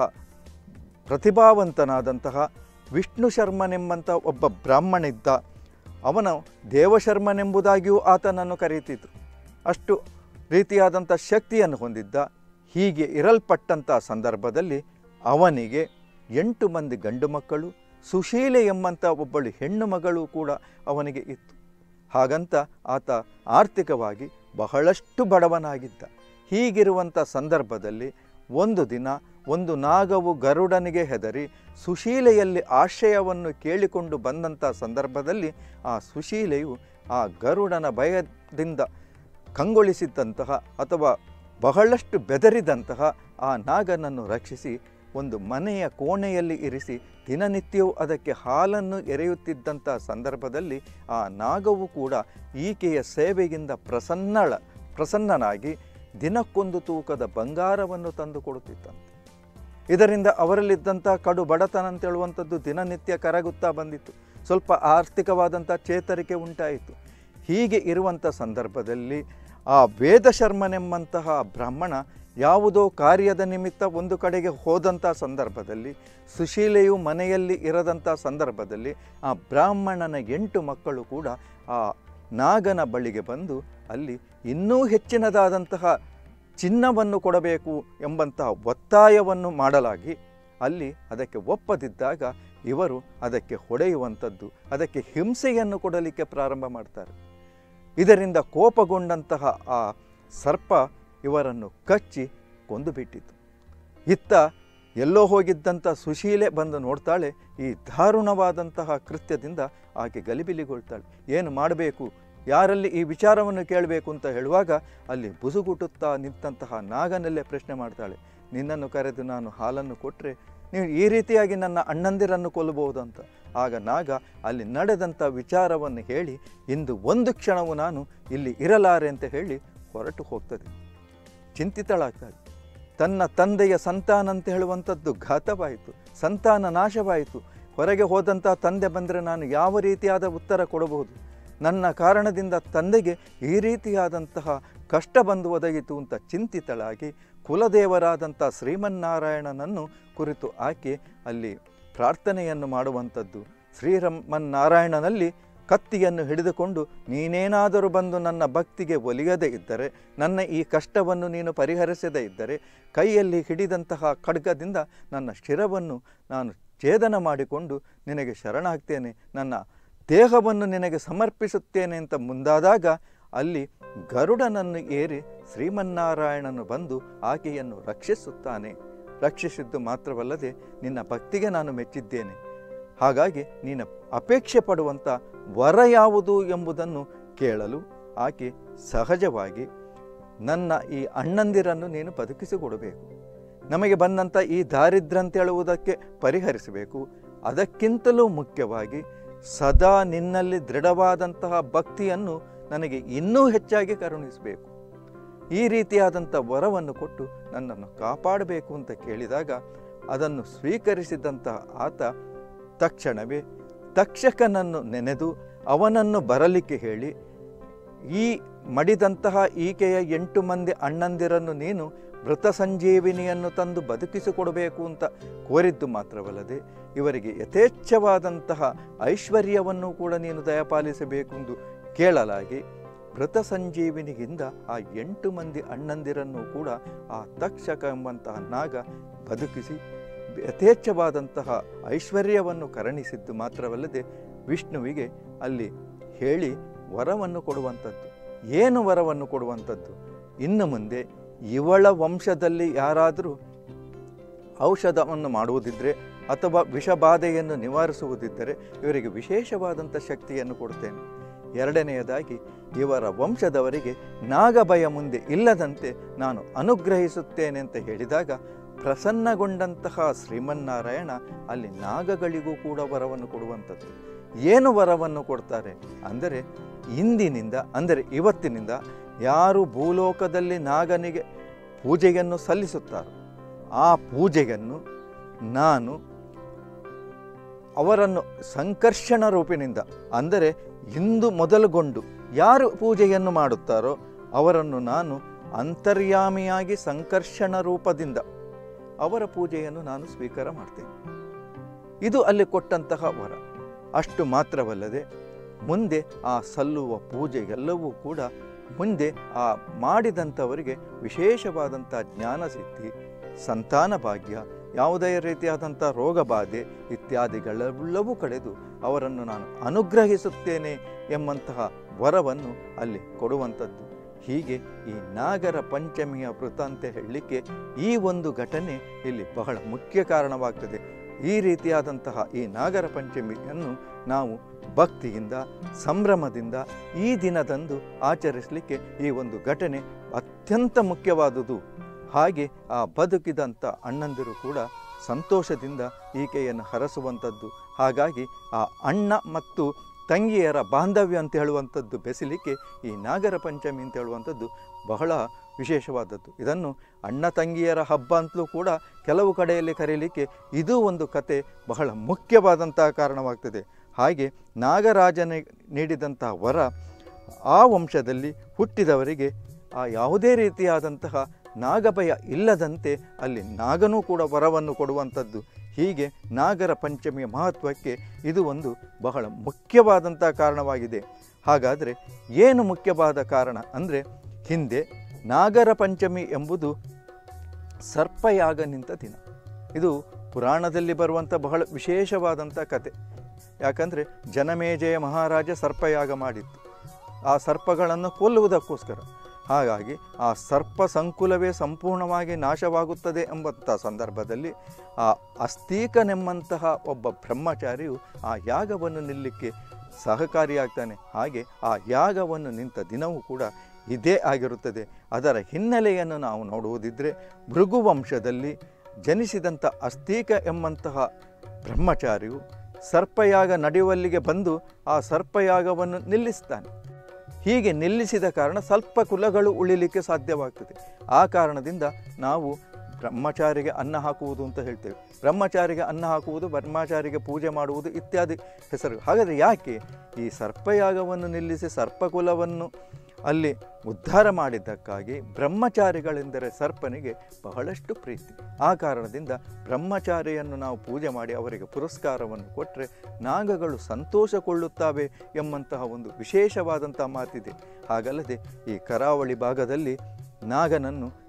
ಪ್ರತಿಭಾವಂತನಾದಂತಹ ವಿಷ್ಣು ಶರ್ಮನೆಂಬಂಥ ಒಬ್ಬ ಬ್ರಾಹ್ಮಣ ಇದ್ದ ಅವನು ದೇವಶರ್ಮನೆಂಬುದಾಗಿಯೂ ಆತನನ್ನು ಕರೆಯುತ್ತಿದ್ದರು ಅಷ್ಟು ರೀತಿಯಾದಂಥ ಶಕ್ತಿಯನ್ನು ಹೊಂದಿದ್ದ ಹೀಗೆ ಇರಲ್ಪಟ್ಟಂಥ ಸಂದರ್ಭದಲ್ಲಿ ಅವನಿಗೆ ಎಂಟು ಮಂದಿ ಗಂಡು ಮಕ್ಕಳು ಸುಶೀಲೆ ಎಂಬಂಥ ಒಬ್ಬಳು ಹೆಣ್ಣು ಮಗಳು ಕೂಡ ಅವನಿಗೆ ಇತ್ತು ಹಾಗಂತ ಆತ ಆರ್ಥಿಕವಾಗಿ ಬಹಳಷ್ಟು ಬಡವನಾಗಿದ್ದ ಹೀಗಿರುವಂಥ ಸಂದರ್ಭದಲ್ಲಿ ಒಂದು ದಿನ ಒಂದು ನಾಗವು ಗರುಡನಿಗೆ ಹೆದರಿ ಸುಶೀಲೆಯಲ್ಲಿ ಆಶ್ರಯವನ್ನು ಕೇಳಿಕೊಂಡು ಬಂದಂಥ ಸಂದರ್ಭದಲ್ಲಿ ಆ ಸುಶೀಲೆಯು ಆ ಗರುಡನ ಭಯದಿಂದ ಕಂಗೊಳಿಸಿದ್ದಂತಹ ಅಥವಾ ಬಹಳಷ್ಟು ಬೆದರಿದಂತಹ ಆ ನಾಗನನ್ನು ರಕ್ಷಿಸಿ ಒಂದು ಮನೆಯ ಕೋಣೆಯಲ್ಲಿ ಇರಿಸಿ ದಿನನಿತ್ಯವೂ ಅದಕ್ಕೆ ಹಾಲನ್ನು ಎರೆಯುತ್ತಿದ್ದಂಥ ಸಂದರ್ಭದಲ್ಲಿ ಆ ನಾಗವು ಕೂಡ ಈಕೆಯ ಸೇವೆಯಿಂದ ಪ್ರಸನ್ನಳ ಪ್ರಸನ್ನನಾಗಿ ದಿನಕ್ಕೊಂದು ತೂಕದ ಬಂಗಾರವನ್ನು ತಂದು ಕೊಡುತ್ತಿತ್ತಂತೆ ಇದರಿಂದ ಅವರಲ್ಲಿದ್ದಂಥ ಕಡು ಬಡತನ ಅಂತ ಹೇಳುವಂಥದ್ದು ದಿನನಿತ್ಯ ಕರಗುತ್ತಾ ಬಂದಿತ್ತು ಸ್ವಲ್ಪ ಆರ್ಥಿಕವಾದಂಥ ಚೇತರಿಕೆ ಉಂಟಾಯಿತು ಹೀಗೆ ಇರುವಂಥ ಸಂದರ್ಭದಲ್ಲಿ ಆ ವೇದಶರ್ಮನೆಂಬಂತಹ ಬ್ರಾಹ್ಮಣ ಯಾವುದೋ ಕಾರ್ಯದ ನಿಮಿತ್ತ ಒಂದು ಕಡೆಗೆ ಹೋದಂಥ ಸಂದರ್ಭದಲ್ಲಿ ಸುಶೀಲೆಯು ಮನೆಯಲ್ಲಿ ಇರದಂಥ ಸಂದರ್ಭದಲ್ಲಿ ಆ ಬ್ರಾಹ್ಮಣನ ಎಂಟು ಮಕ್ಕಳು ಕೂಡ ಆ ನಾಗನ ಬಳಿಗೆ ಬಂದು ಅಲ್ಲಿ ಇನ್ನೂ ಹೆಚ್ಚಿನದಾದಂತಹ ಚಿನ್ನವನ್ನು ಕೊಡಬೇಕು ಎಂಬಂತಹ ಒತ್ತಾಯವನ್ನು ಮಾಡಲಾಗಿ ಅಲ್ಲಿ ಅದಕ್ಕೆ ಒಪ್ಪದಿದ್ದಾಗ ಇವರು ಅದಕ್ಕೆ ಹೊಡೆಯುವಂಥದ್ದು ಅದಕ್ಕೆ ಹಿಂಸೆಯನ್ನು ಕೊಡಲಿಕ್ಕೆ ಪ್ರಾರಂಭ ಮಾಡ್ತಾರೆ ಇದರಿಂದ ಕೋಪಗೊಂಡಂತಹ ಆ ಸರ್ಪ ಇವರನ್ನು ಕಚ್ಚಿ ಕೊಂದು ಬಿಟ್ಟಿತು ಇತ್ತ ಎಲ್ಲೋ ಹೋಗಿದ್ದಂಥ ಸುಶೀಲೆ ಬಂದು ನೋಡ್ತಾಳೆ ಈ ದಾರುಣವಾದಂತಹ ಕೃತ್ಯದಿಂದ ಆಕೆ ಗಲಿಬಿಲಿಗೊಳ್ತಾಳೆ ಏನು ಮಾಡಬೇಕು ಯಾರಲ್ಲಿ ಈ ವಿಚಾರವನ್ನು ಕೇಳಬೇಕು ಅಂತ ಹೇಳುವಾಗ ಅಲ್ಲಿ ಬುಸುಗುಟ್ಟುತ್ತಾ ನಿಂತಹ ನಾಗನಲ್ಲೇ ಪ್ರಶ್ನೆ ಮಾಡ್ತಾಳೆ ನಿನ್ನನ್ನು ಕರೆದು ನಾನು ಹಾಲನ್ನು ಕೊಟ್ಟರೆ ನೀವು ಈ ರೀತಿಯಾಗಿ ನನ್ನ ಅಣ್ಣಂದಿರನ್ನು ಕೊಲ್ಲಬಹುದು ಅಂತ ಆಗ ನಾಗ ಅಲ್ಲಿ ನಡೆದಂಥ ವಿಚಾರವನ್ನು ಹೇಳಿ ಇಂದು ಒಂದು ಕ್ಷಣವು ನಾನು ಇಲ್ಲಿ ಇರಲಾರೆ ಅಂತ ಹೇಳಿ ಹೊರಟು ಹೋಗ್ತದೆ ಚಿಂತಿತಳಾಗ್ತಾಳೆ ತನ್ನ ತಂದೆಯ ಸಂತಾನ ಅಂತ ಹೇಳುವಂಥದ್ದು ಘಾತವಾಯಿತು ಸಂತಾನ ನಾಶವಾಯಿತು ಹೊರಗೆ ಹೋದಂಥ ತಂದೆ ಬಂದರೆ ನಾನು ಯಾವ ರೀತಿಯಾದ ಉತ್ತರ ಕೊಡಬಹುದು ನನ್ನ ಕಾರಣದಿಂದ ತಂದೆಗೆ ಈ ರೀತಿಯಾದಂತಹ ಕಷ್ಟ ಬಂದು ಒದಗಿತು ಅಂತ ಚಿಂತಿತಳಾಗಿ ಕುಲದೇವರಾದಂಥ ಶ್ರೀಮನ್ನಾರಾಯಣನನ್ನು ಕುರಿತು ಆಕೆ ಅಲ್ಲಿ ಪ್ರಾರ್ಥನೆಯನ್ನು ಮಾಡುವಂಥದ್ದು ಶ್ರೀರಮನ್ನಾರಾಯಣನಲ್ಲಿ ಕತ್ತಿಯನ್ನು ಹಿಡಿದುಕೊಂಡು ನೀನೇನಾದರೂ ಬಂದು ನನ್ನ ಭಕ್ತಿಗೆ ಒಲಿಯದೇ ಇದ್ದರೆ ನನ್ನ ಈ ಕಷ್ಟವನ್ನು ನೀನು ಪರಿಹರಿಸದೇ ಇದ್ದರೆ ಕೈಯಲ್ಲಿ ಹಿಡಿದಂತಹ ಖಡ್ಗದಿಂದ ನನ್ನ ಶಿರವನ್ನು ನಾನು ಛೇದನ ಮಾಡಿಕೊಂಡು ನಿನಗೆ ಶರಣಾಗ್ತೇನೆ ನನ್ನ ದೇಹವನ್ನು ನಿನಗೆ ಸಮರ್ಪಿಸುತ್ತೇನೆ ಅಂತ ಮುಂದಾದಾಗ ಅಲ್ಲಿ ಗರುಡನನ್ನು ಏರಿ ಶ್ರೀಮನ್ನಾರಾಯಣನು ಬಂದು ಆಕೆಯನ್ನು ರಕ್ಷಿಸುತ್ತಾನೆ ರಕ್ಷಿಸಿದ್ದು ಮಾತ್ರವಲ್ಲದೆ ನಿನ್ನ ಭಕ್ತಿಗೆ ನಾನು ಮೆಚ್ಚಿದ್ದೇನೆ ಹಾಗಾಗಿ ನೀನು ಅಪೇಕ್ಷೆ ಪಡುವಂಥ ವರ ಯಾವುದು ಎಂಬುದನ್ನು ಕೇಳಲು ಆಕೆ ಸಹಜವಾಗಿ ನನ್ನ ಈ ಅಣ್ಣಂದಿರನ್ನು ನೀನು ಬದುಕಿಸಿಕೊಡಬೇಕು ನಮಗೆ ಬಂದಂಥ ಈ ದಾರಿದ್ರ್ಯ ಅಂತ ಹೇಳುವುದಕ್ಕೆ ಪರಿಹರಿಸಬೇಕು ಅದಕ್ಕಿಂತಲೂ ಮುಖ್ಯವಾಗಿ ಸದಾ ನಿನ್ನಲ್ಲಿ ದೃಢವಾದಂತಹ ಭಕ್ತಿಯನ್ನು ನನಗೆ ಇನ್ನೂ ಹೆಚ್ಚಾಗಿ ಕರುಣಿಸಬೇಕು ಈ ರೀತಿಯಾದಂಥ ವರವನ್ನು ಕೊಟ್ಟು ನನ್ನನ್ನು ಕಾಪಾಡಬೇಕು ಅಂತ ಕೇಳಿದಾಗ ಅದನ್ನು ಸ್ವೀಕರಿಸಿದಂತಹ ಆತ ತಕ್ಷಣವೇ ತಕ್ಷಕನನ್ನು ನೆನೆದು ಅವನನ್ನು ಬರಲಿಕ್ಕೆ ಹೇಳಿ ಈ ಮಡಿದಂತಹ ಈಕೆಯ ಎಂಟು ಮಂದಿ ಅಣ್ಣಂದಿರನ್ನು ನೀನು ಮೃತ ಸಂಜೀವಿನಿಯನ್ನು ತಂದು ಬದುಕಿಸಿಕೊಡಬೇಕು ಅಂತ ಕೋರಿದ್ದು ಮಾತ್ರವಲ್ಲದೆ ಇವರಿಗೆ ಯಥೇಚ್ಛವಾದಂತಹ ಐಶ್ವರ್ಯವನ್ನು ಕೂಡ ನೀನು ದಯಪಾಲಿಸಬೇಕು ಎಂದು ಕೇಳಲಾಗಿ ಮೃತ ಸಂಜೀವಿನಿಗಿಂದ ಆ ಎಂಟು ಮಂದಿ ಅಣ್ಣಂದಿರನ್ನು ಕೂಡ ಆ ತಕ್ಷಕ ಎಂಬಂತಹ ನಾಗ ಬದುಕಿಸಿ ಯಥೇಚ್ಛವಾದಂತಹ ಐಶ್ವರ್ಯವನ್ನು ಕರುಣಿಸಿದ್ದು ಮಾತ್ರವಲ್ಲದೆ ವಿಷ್ಣುವಿಗೆ ಅಲ್ಲಿ ಹೇಳಿ ವರವನ್ನು ಕೊಡುವಂಥದ್ದು ಏನು ವರವನ್ನು ಕೊಡುವಂಥದ್ದು ಇನ್ನು ಮುಂದೆ ಇವಳ ವಂಶದಲ್ಲಿ ಯಾರಾದರೂ ಔಷಧವನ್ನು ಮಾಡುವುದಿದ್ದರೆ ಅಥವಾ ವಿಷಬಾಧೆಯನ್ನು ನಿವಾರಿಸುವುದಿದ್ದರೆ ಇವರಿಗೆ ವಿಶೇಷವಾದಂಥ ಶಕ್ತಿಯನ್ನು ಕೊಡ್ತೇನೆ ಎರಡನೆಯದಾಗಿ ಇವರ ವಂಶದವರಿಗೆ ನಾಗಭಯ ಮುಂದೆ ಇಲ್ಲದಂತೆ ನಾನು ಅನುಗ್ರಹಿಸುತ್ತೇನೆ ಅಂತ ಹೇಳಿದಾಗ ಪ್ರಸನ್ನಗೊಂಡಂತಹ ಶ್ರೀಮನ್ನಾರಾಯಣ ಅಲ್ಲಿ ನಾಗಗಳಿಗೂ ಕೂಡ ವರವನ್ನು ಕೊಡುವಂಥದ್ದು ಏನು ವರವನ್ನು ಕೊಡ್ತಾರೆ ಅಂದರೆ ಇಂದಿನಿಂದ ಅಂದರೆ ಇವತ್ತಿನಿಂದ ಯಾರು ಭೂಲೋಕದಲ್ಲಿ ನಾಗನಿಗೆ ಪೂಜೆಯನ್ನು ಸಲ್ಲಿಸುತ್ತಾರೋ ಆ ಪೂಜೆಯನ್ನು ನಾನು ಅವರನ್ನು ಸಂಕರ್ಷಣ ರೂಪಿನಿಂದ ಅಂದರೆ ಇಂದು ಮೊದಲುಗೊಂಡು ಯಾರು ಪೂಜೆಯನ್ನು ಮಾಡುತ್ತಾರೋ ಅವರನ್ನು ನಾನು ಅಂತರ್ಯಾಮಿಯಾಗಿ ಸಂಕರ್ಷಣ ರೂಪದಿಂದ ಅವರ ಪೂಜೆಯನ್ನು ನಾನು ಸ್ವೀಕಾರ ಮಾಡ್ತೇನೆ ಇದು ಅಲ್ಲಿ ಕೊಟ್ಟಂತಹ ವರ ಅಷ್ಟು ಮಾತ್ರವಲ್ಲದೆ ಮುಂದೆ ಆ ಸಲ್ಲುವ ಪೂಜೆ ಎಲ್ಲವೂ ಕೂಡ ಮುಂದೆ ಆ ಮಾಡಿದಂಥವರಿಗೆ ವಿಶೇಷವಾದಂಥ ಜ್ಞಾನಸಿದ್ಧಿ ಸಂತಾನ ಭಾಗ್ಯ ಯಾವುದೇ ರೀತಿಯಾದಂಥ ರೋಗ ಬಾಧೆ ಇತ್ಯಾದಿಗಳೆಲ್ಲವೂ ಕಳೆದು ಅವರನ್ನು ನಾನು ಅನುಗ್ರಹಿಸುತ್ತೇನೆ ಎಂಬಂತಹ ವರವನ್ನು ಅಲ್ಲಿ ಕೊಡುವಂಥದ್ದು ಹೀಗೆ ಈ ನಾಗರ ಪಂಚಮಿಯ ವೃತ ಅಂತ ಹೇಳಲಿಕ್ಕೆ ಈ ಒಂದು ಘಟನೆ ಇಲ್ಲಿ ಬಹಳ ಮುಖ್ಯ ಕಾರಣವಾಗ್ತದೆ ಈ ರೀತಿಯಾದಂತಹ ಈ ನಾಗರ ಪಂಚಮಿಯನ್ನು ನಾವು ಭಕ್ತಿಯಿಂದ ಸಂಭ್ರಮದಿಂದ ಈ ದಿನದಂದು ಆಚರಿಸಲಿಕ್ಕೆ ಈ ಒಂದು ಘಟನೆ ಅತ್ಯಂತ ಮುಖ್ಯವಾದುದು ಹಾಗೆ ಆ ಬದುಕಿದಂಥ ಅಣ್ಣಂದಿರು ಕೂಡ ಸಂತೋಷದಿಂದ ಈಕೆಯನ್ನು ಹರಸುವಂಥದ್ದು ಹಾಗಾಗಿ ಆ ಅಣ್ಣ ಮತ್ತು ತಂಗಿಯರ ಬಾಂಧವ್ಯ ಅಂತ ಹೇಳುವಂಥದ್ದು ಬೆಸಿಲಿಕ್ಕೆ ಈ ನಾಗರ ಪಂಚಮಿ ಅಂತ ಹೇಳುವಂಥದ್ದು ಬಹಳ ವಿಶೇಷವಾದದ್ದು ಇದನ್ನು ಅಣ್ಣ ತಂಗಿಯರ ಹಬ್ಬ ಅಂತಲೂ ಕೂಡ ಕೆಲವು ಕಡೆಯಲ್ಲಿ ಕರೀಲಿಕ್ಕೆ ಇದೂ ಒಂದು ಕತೆ ಬಹಳ ಮುಖ್ಯವಾದಂತಹ ಕಾರಣವಾಗ್ತದೆ ಹಾಗೆ ನಾಗರಾಜನ ನೀಡಿದಂತಹ ವರ ಆ ವಂಶದಲ್ಲಿ ಹುಟ್ಟಿದವರಿಗೆ ಆ ಯಾವುದೇ ರೀತಿಯಾದಂತಹ ನಾಗಭಯ ಇಲ್ಲದಂತೆ ಅಲ್ಲಿ ನಾಗನೂ ಕೂಡ ವರವನ್ನು ಕೊಡುವಂಥದ್ದು ಹೀಗೆ ನಾಗರ ಪಂಚಮಿಯ ಮಹತ್ವಕ್ಕೆ ಇದು ಒಂದು ಬಹಳ ಮುಖ್ಯವಾದಂಥ ಕಾರಣವಾಗಿದೆ ಹಾಗಾದರೆ ಏನು ಮುಖ್ಯವಾದ ಕಾರಣ ಅಂದರೆ ಹಿಂದೆ ನಾಗರ ಪಂಚಮಿ ಎಂಬುದು ಸರ್ಪಯಾಗ ನಿಂತ ದಿನ ಇದು ಪುರಾಣದಲ್ಲಿ ಬರುವಂಥ ಬಹಳ ವಿಶೇಷವಾದಂಥ ಕತೆ ಯಾಕಂದರೆ ಜನಮೇಜಯ ಮಹಾರಾಜ ಸರ್ಪಯಾಗ ಮಾಡಿತ್ತು ಆ ಸರ್ಪಗಳನ್ನು ಕೊಲ್ಲುವುದಕ್ಕೋಸ್ಕರ ಹಾಗಾಗಿ ಆ ಸರ್ಪ ಸಂಕುಲವೇ ಸಂಪೂರ್ಣವಾಗಿ ನಾಶವಾಗುತ್ತದೆ ಎಂಬಂಥ ಸಂದರ್ಭದಲ್ಲಿ ಆ ಅಸ್ತೀಕನೆಂಬಂತಹ ಒಬ್ಬ ಬ್ರಹ್ಮಚಾರಿಯು ಆ ಯಾಗವನ್ನು ನಿಲ್ಲಕ್ಕೆ ಸಹಕಾರಿಯಾಗ್ತಾನೆ ಹಾಗೆ ಆ ಯಾಗವನ್ನು ನಿಂತ ದಿನವೂ ಕೂಡ ಇದೇ ಆಗಿರುತ್ತದೆ ಅದರ ಹಿನ್ನೆಲೆಯನ್ನು ನಾವು ನೋಡುವುದಿದ್ದರೆ ಭೃಗುವಂಶದಲ್ಲಿ ಜನಿಸಿದಂಥ ಅಸ್ತೀಕ ಎಂಬಂತಹ ಬ್ರಹ್ಮಚಾರಿಯು ಸರ್ಪಯಾಗ ನಡೆಯುವಲ್ಲಿಗೆ ಬಂದು ಆ ಸರ್ಪಯಾಗವನ್ನು ನಿಲ್ಲಿಸ್ತಾನೆ ಹೀಗೆ ನಿಲ್ಲಿಸಿದ ಕಾರಣ ಸ್ವಲ್ಪ ಕುಲಗಳು ಉಳಿಲಿಕ್ಕೆ ಸಾಧ್ಯವಾಗ್ತದೆ ಆ ಕಾರಣದಿಂದ ನಾವು ಬ್ರಹ್ಮಚಾರಿಗೆ ಅನ್ನ ಹಾಕುವುದು ಅಂತ ಹೇಳ್ತೇವೆ ಬ್ರಹ್ಮಚಾರಿಗೆ ಅನ್ನ ಹಾಕುವುದು ಬ್ರಹ್ಮಚಾರಿಗೆ ಪೂಜೆ ಮಾಡುವುದು ಇತ್ಯಾದಿ ಹೆಸರು ಹಾಗಾದರೆ ಯಾಕೆ ಈ ಸರ್ಪಯಾಗವನ್ನು ನಿಲ್ಲಿಸಿ ಸರ್ಪಕುಲವನ್ನು ಅಲ್ಲಿ ಉದ್ಧಾರ ಮಾಡಿದ್ದಕ್ಕಾಗಿ ಬ್ರಹ್ಮಚಾರಿಗಳೆಂದರೆ ಸರ್ಪನಿಗೆ ಬಹಳಷ್ಟು ಪ್ರೀತಿ ಆ ಕಾರಣದಿಂದ ಬ್ರಹ್ಮಚಾರಿಯನ್ನು ನಾವು ಪೂಜೆ ಮಾಡಿ ಅವರಿಗೆ ಪುರಸ್ಕಾರವನ್ನು ಕೊಟ್ಟರೆ ನಾಗಗಳು ಸಂತೋಷಗೊಳ್ಳುತ್ತವೆ ಎಂಬಂತಹ ಒಂದು ವಿಶೇಷವಾದಂಥ ಮಾತಿದೆ ಹಾಗಲ್ಲದೆ ಈ ಕರಾವಳಿ ಭಾಗದಲ್ಲಿ ನಾಗನನ್ನು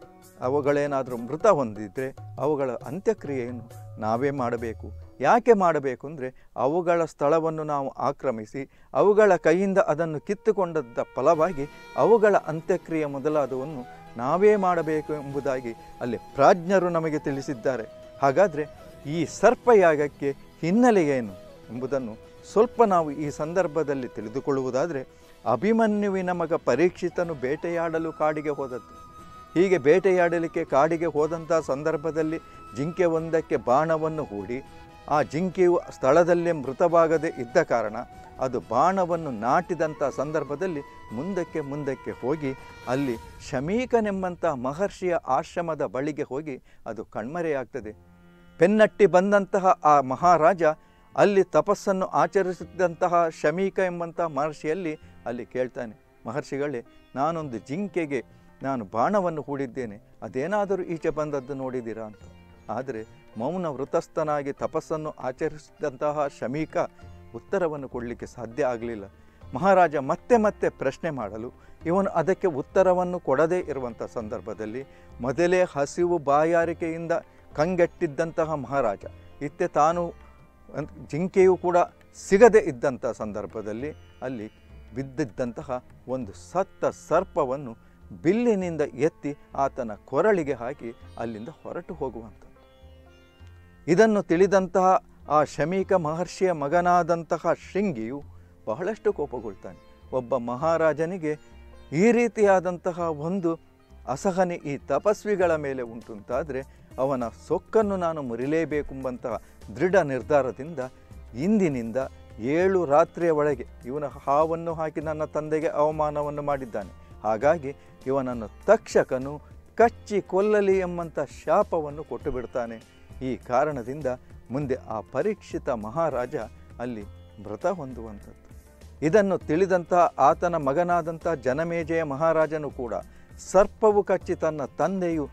ಅವುಗಳೇನಾದರೂ ಮೃತ ಹೊಂದಿದರೆ ಅವುಗಳ ಅಂತ್ಯಕ್ರಿಯೆಯನ್ನು ನಾವೇ ಮಾಡಬೇಕು ಯಾಕೆ ಮಾಡಬೇಕು ಅಂದರೆ ಅವುಗಳ ಸ್ಥಳವನ್ನು ನಾವು ಆಕ್ರಮಿಸಿ ಅವುಗಳ ಕೈಯಿಂದ ಅದನ್ನು ಕಿತ್ತುಕೊಂಡದ್ದ ಫಲವಾಗಿ ಅವುಗಳ ಅಂತ್ಯಕ್ರಿಯೆ ಮೊದಲಾದವನ್ನು ನಾವೇ ಮಾಡಬೇಕು ಎಂಬುದಾಗಿ ಅಲ್ಲಿ ಪ್ರಾಜ್ಞರು ನಮಗೆ ತಿಳಿಸಿದ್ದಾರೆ ಹಾಗಾದರೆ ಈ ಸರ್ಪಯಾಗಕ್ಕೆ ಹಿನ್ನೆಲೆ ಏನು ಎಂಬುದನ್ನು ಸ್ವಲ್ಪ ನಾವು ಈ ಸಂದರ್ಭದಲ್ಲಿ ತಿಳಿದುಕೊಳ್ಳುವುದಾದರೆ ಅಭಿಮನ್ಯುವಿನ ಮಗ ಪರೀಕ್ಷಿತನು ಬೇಟೆಯಾಡಲು ಕಾಡಿಗೆ ಹೋದದ್ದು ಹೀಗೆ ಬೇಟೆಯಾಡಲಿಕ್ಕೆ ಕಾಡಿಗೆ ಹೋದಂಥ ಸಂದರ್ಭದಲ್ಲಿ ಜಿಂಕೆ ಒಂದಕ್ಕೆ ಬಾಣವನ್ನು ಹೂಡಿ ಆ ಜಿಂಕೆಯು ಸ್ಥಳದಲ್ಲೇ ಮೃತವಾಗದೇ ಇದ್ದ ಕಾರಣ ಅದು ಬಾಣವನ್ನು ನಾಟಿದಂಥ ಸಂದರ್ಭದಲ್ಲಿ ಮುಂದಕ್ಕೆ ಮುಂದಕ್ಕೆ ಹೋಗಿ ಅಲ್ಲಿ ಶಮೀಕನೆಂಬಂಥ ಮಹರ್ಷಿಯ ಆಶ್ರಮದ ಬಳಿಗೆ ಹೋಗಿ ಅದು ಕಣ್ಮರೆಯಾಗ್ತದೆ ಪೆನ್ನಟ್ಟಿ ಬಂದಂತಹ ಆ ಮಹಾರಾಜ ಅಲ್ಲಿ ತಪಸ್ಸನ್ನು ಆಚರಿಸಿದಂತಹ ಶಮೀಕ ಎಂಬಂಥ ಮಹರ್ಷಿಯಲ್ಲಿ ಅಲ್ಲಿ ಕೇಳ್ತಾನೆ ಮಹರ್ಷಿಗಳೇ ನಾನೊಂದು ಜಿಂಕೆಗೆ ನಾನು ಬಾಣವನ್ನು ಹೂಡಿದ್ದೇನೆ ಅದೇನಾದರೂ ಈಚೆ ಬಂದದ್ದು ನೋಡಿದ್ದೀರಾ ಅಂತ ಆದರೆ ಮೌನ ವೃತಸ್ಥನಾಗಿ ತಪಸ್ಸನ್ನು ಆಚರಿಸಿದಂತಹ ಶಮೀಕ ಉತ್ತರವನ್ನು ಕೊಡಲಿಕ್ಕೆ ಸಾಧ್ಯ ಆಗಲಿಲ್ಲ ಮಹಾರಾಜ ಮತ್ತೆ ಮತ್ತೆ ಪ್ರಶ್ನೆ ಮಾಡಲು ಇವನು ಅದಕ್ಕೆ ಉತ್ತರವನ್ನು ಕೊಡದೇ ಇರುವಂಥ ಸಂದರ್ಭದಲ್ಲಿ ಮೊದಲೇ ಹಸಿವು ಬಾಯಾರಿಕೆಯಿಂದ ಕಂಗೆಟ್ಟಿದ್ದಂತಹ ಮಹಾರಾಜ ಇತ್ತೆ ತಾನು ಅಂದ್- ಜಿಂಕೆಯು ಕೂಡ ಸಿಗದೇ ಇದ್ದಂಥ ಸಂದರ್ಭದಲ್ಲಿ ಅಲ್ಲಿ ಬಿದ್ದಿದ್ದಂತಹ ಒಂದು ಸತ್ತ ಸರ್ಪವನ್ನು ಬಿಲ್ಲಿನಿಂದ ಎತ್ತಿ ಆತನ ಕೊರಳಿಗೆ ಹಾಕಿ ಅಲ್ಲಿಂದ ಹೊರಟು ಹೋಗುವಂಥದ್ದು ಇದನ್ನು ತಿಳಿದಂತಹ ಆ ಶಮೀಕ ಮಹರ್ಷಿಯ ಮಗನಾದಂತಹ ಶೃಂಗಿಯು ಬಹಳಷ್ಟು ಕೋಪಗೊಳ್ತಾನೆ ಒಬ್ಬ ಮಹಾರಾಜನಿಗೆ ಈ ರೀತಿಯಾದಂತಹ ಒಂದು ಅಸಹನೆ ಈ ತಪಸ್ವಿಗಳ ಮೇಲೆ ಉಂಟುಂತಾದರೆ ಅವನ ಸೊಕ್ಕನ್ನು ನಾನು ಮುರಿಲೇಬೇಕೆಂಬಂತಹ ದೃಢ ನಿರ್ಧಾರದಿಂದ ಇಂದಿನಿಂದ ಏಳು ರಾತ್ರಿಯ ಒಳಗೆ ಇವನ ಹಾವನ್ನು ಹಾಕಿ ನನ್ನ ತಂದೆಗೆ ಅವಮಾನವನ್ನು ಮಾಡಿದ್ದಾನೆ ಹಾಗಾಗಿ ಇವನನ್ನು ತಕ್ಷಕನು ಕಚ್ಚಿ ಕೊಲ್ಲಲಿ ಎಂಬಂಥ ಶಾಪವನ್ನು ಕೊಟ್ಟು ಬಿಡ್ತಾನೆ ಈ ಕಾರಣದಿಂದ ಮುಂದೆ ಆ ಪರೀಕ್ಷಿತ ಮಹಾರಾಜ ಅಲ್ಲಿ ಮೃತ ಹೊಂದುವಂಥದ್ದು ಇದನ್ನು ತಿಳಿದಂತಹ ಆತನ ಮಗನಾದಂಥ ಜನಮೇಜಯ ಮಹಾರಾಜನು ಕೂಡ ಸರ್ಪವು ಕಚ್ಚಿ ತನ್ನ ತಂದೆಯು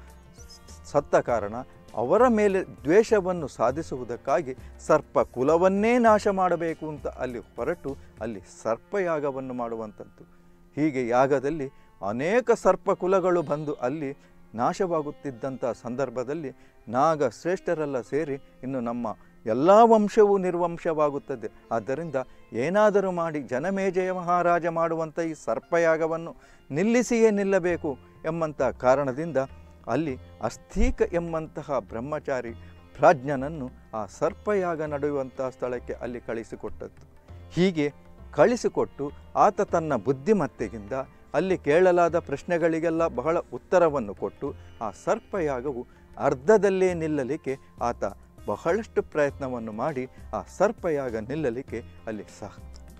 ಸತ್ತ ಕಾರಣ ಅವರ ಮೇಲೆ ದ್ವೇಷವನ್ನು ಸಾಧಿಸುವುದಕ್ಕಾಗಿ ಸರ್ಪ ಕುಲವನ್ನೇ ನಾಶ ಮಾಡಬೇಕು ಅಂತ ಅಲ್ಲಿ ಹೊರಟು ಅಲ್ಲಿ ಸರ್ಪಯಾಗವನ್ನು ಮಾಡುವಂಥದ್ದು ಹೀಗೆ ಯಾಗದಲ್ಲಿ ಅನೇಕ ಸರ್ಪ ಕುಲಗಳು ಬಂದು ಅಲ್ಲಿ ನಾಶವಾಗುತ್ತಿದ್ದಂಥ ಸಂದರ್ಭದಲ್ಲಿ ನಾಗ ಶ್ರೇಷ್ಠರೆಲ್ಲ ಸೇರಿ ಇನ್ನು ನಮ್ಮ ಎಲ್ಲ ವಂಶವೂ ನಿರ್ವಂಶವಾಗುತ್ತದೆ ಆದ್ದರಿಂದ ಏನಾದರೂ ಮಾಡಿ ಜನಮೇಜಯ ಮಹಾರಾಜ ಮಾಡುವಂಥ ಈ ಸರ್ಪಯಾಗವನ್ನು ನಿಲ್ಲಿಸಿಯೇ ನಿಲ್ಲಬೇಕು ಎಂಬಂಥ ಕಾರಣದಿಂದ ಅಲ್ಲಿ ಅಸ್ಥೀಕ ಎಂಬಂತಹ ಬ್ರಹ್ಮಚಾರಿ ಪ್ರಾಜ್ಞನನ್ನು ಆ ಸರ್ಪಯಾಗ ನಡೆಯುವಂತಹ ಸ್ಥಳಕ್ಕೆ ಅಲ್ಲಿ ಕಳಿಸಿಕೊಟ್ಟದ್ದು ಹೀಗೆ ಕಳಿಸಿಕೊಟ್ಟು ಆತ ತನ್ನ ಬುದ್ಧಿಮತ್ತೆಗಿಂದ ಅಲ್ಲಿ ಕೇಳಲಾದ ಪ್ರಶ್ನೆಗಳಿಗೆಲ್ಲ ಬಹಳ ಉತ್ತರವನ್ನು ಕೊಟ್ಟು ಆ ಸರ್ಪಯಾಗವು ಅರ್ಧದಲ್ಲೇ ನಿಲ್ಲಲಿಕ್ಕೆ ಆತ ಬಹಳಷ್ಟು ಪ್ರಯತ್ನವನ್ನು ಮಾಡಿ ಆ ಸರ್ಪಯಾಗ ನಿಲ್ಲಲಿಕ್ಕೆ ಅಲ್ಲಿ ಸಹ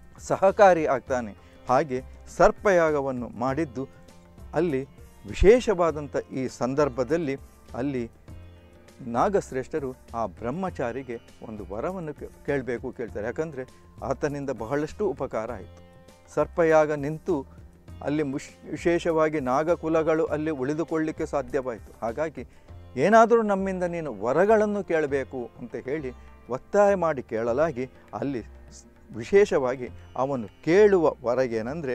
ಸಹಕಾರಿ ಆಗ್ತಾನೆ ಹಾಗೆ ಸರ್ಪಯಾಗವನ್ನು ಮಾಡಿದ್ದು ಅಲ್ಲಿ ವಿಶೇಷವಾದಂಥ ಈ ಸಂದರ್ಭದಲ್ಲಿ ಅಲ್ಲಿ ನಾಗಶ್ರೇಷ್ಠರು ಆ ಬ್ರಹ್ಮಚಾರಿಗೆ ಒಂದು ವರವನ್ನು ಕೇ- ಕೇಳಬೇಕು ಕೇಳ್ತಾರೆ ಯಾಕಂದರೆ ಆತನಿಂದ ಬಹಳಷ್ಟು ಉಪಕಾರ ಆಯಿತು ಸರ್ಪಯಾಗ ನಿಂತು ಅಲ್ಲಿ ಮುಶ್ ವಿಶೇಷವಾಗಿ ನಾಗಕುಲಗಳು ಅಲ್ಲಿ ಉಳಿದುಕೊಳ್ಳಿಕ್ಕೆ ಸಾಧ್ಯವಾಯಿತು ಹಾಗಾಗಿ ಏನಾದರೂ ನಮ್ಮಿಂದ ನೀನು ವರಗಳನ್ನು ಕೇಳಬೇಕು ಅಂತ ಹೇಳಿ ಒತ್ತಾಯ ಮಾಡಿ ಕೇಳಲಾಗಿ ಅಲ್ಲಿ ಸ್- ವಿಶೇಷವಾಗಿ ಅವನು ಕೇಳುವ ವರ ಏನಂದರೆ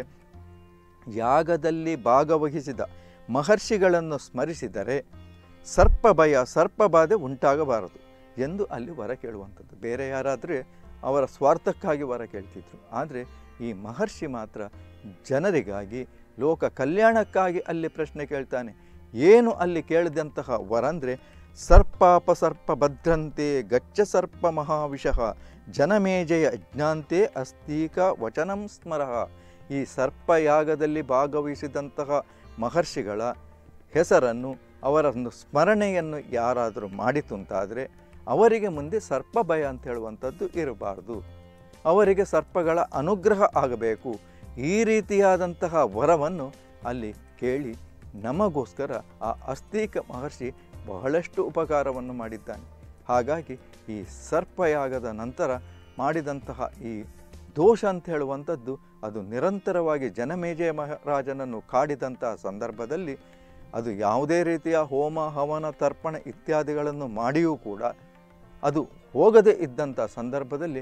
ಯಾಗದಲ್ಲಿ ಭಾಗವಹಿಸಿದ ಮಹರ್ಷಿಗಳನ್ನು ಸ್ಮರಿಸಿದರೆ ಸರ್ಪ ಭಯ ಸರ್ಪ ಬಾಧೆ ಉಂಟಾಗಬಾರದು ಎಂದು ಅಲ್ಲಿ ವರ ಕೇಳುವಂಥದ್ದು ಬೇರೆ ಯಾರಾದರೆ ಅವರ ಸ್ವಾರ್ಥಕ್ಕಾಗಿ ವರ ಕೇಳ್ತಿದ್ರು ಆದರೆ ಈ ಮಹರ್ಷಿ ಮಾತ್ರ ಜನರಿಗಾಗಿ ಲೋಕ ಕಲ್ಯಾಣಕ್ಕಾಗಿ ಅಲ್ಲಿ ಪ್ರಶ್ನೆ ಕೇಳ್ತಾನೆ ಏನು ಅಲ್ಲಿ ಕೇಳಿದಂತಹ ವರ ಅಂದರೆ ಸರ್ಪಾಪಸರ್ಪ ಭದ್ರಂತೆ ಗಚ್ಚ ಸರ್ಪ ಮಹಾವಿಷಃ ಜನಮೇಜಯ ಅಜ್ಞಾಂತೆ ಅಸ್ತೀಕ ವಚನಂ ಸ್ಮರಃ ಈ ಸರ್ಪಯಾಗದಲ್ಲಿ ಭಾಗವಹಿಸಿದಂತಹ ಮಹರ್ಷಿಗಳ ಹೆಸರನ್ನು ಅವರನ್ನು ಸ್ಮರಣೆಯನ್ನು ಯಾರಾದರೂ ಮಾಡಿತುಂತಾದರೆ ಅವರಿಗೆ ಮುಂದೆ ಸರ್ಪ ಭಯ ಅಂತ ಹೇಳುವಂಥದ್ದು ಇರಬಾರ್ದು ಅವರಿಗೆ ಸರ್ಪಗಳ ಅನುಗ್ರಹ ಆಗಬೇಕು ಈ ರೀತಿಯಾದಂತಹ ವರವನ್ನು ಅಲ್ಲಿ ಕೇಳಿ ನಮಗೋಸ್ಕರ ಆ ಅಸ್ತೀಕ ಮಹರ್ಷಿ ಬಹಳಷ್ಟು ಉಪಕಾರವನ್ನು ಮಾಡಿದ್ದಾನೆ ಹಾಗಾಗಿ ಈ ಸರ್ಪಯಾಗದ ನಂತರ ಮಾಡಿದಂತಹ ಈ ದೋಷ ಅಂತ ಹೇಳುವಂಥದ್ದು ಅದು ನಿರಂತರವಾಗಿ ಜನಮೇಜಯ ಮಹಾರಾಜನನ್ನು ಕಾಡಿದಂತಹ ಸಂದರ್ಭದಲ್ಲಿ ಅದು ಯಾವುದೇ ರೀತಿಯ ಹೋಮ ಹವನ ತರ್ಪಣ ಇತ್ಯಾದಿಗಳನ್ನು ಮಾಡಿಯೂ ಕೂಡ ಅದು ಹೋಗದೇ ಇದ್ದಂಥ ಸಂದರ್ಭದಲ್ಲಿ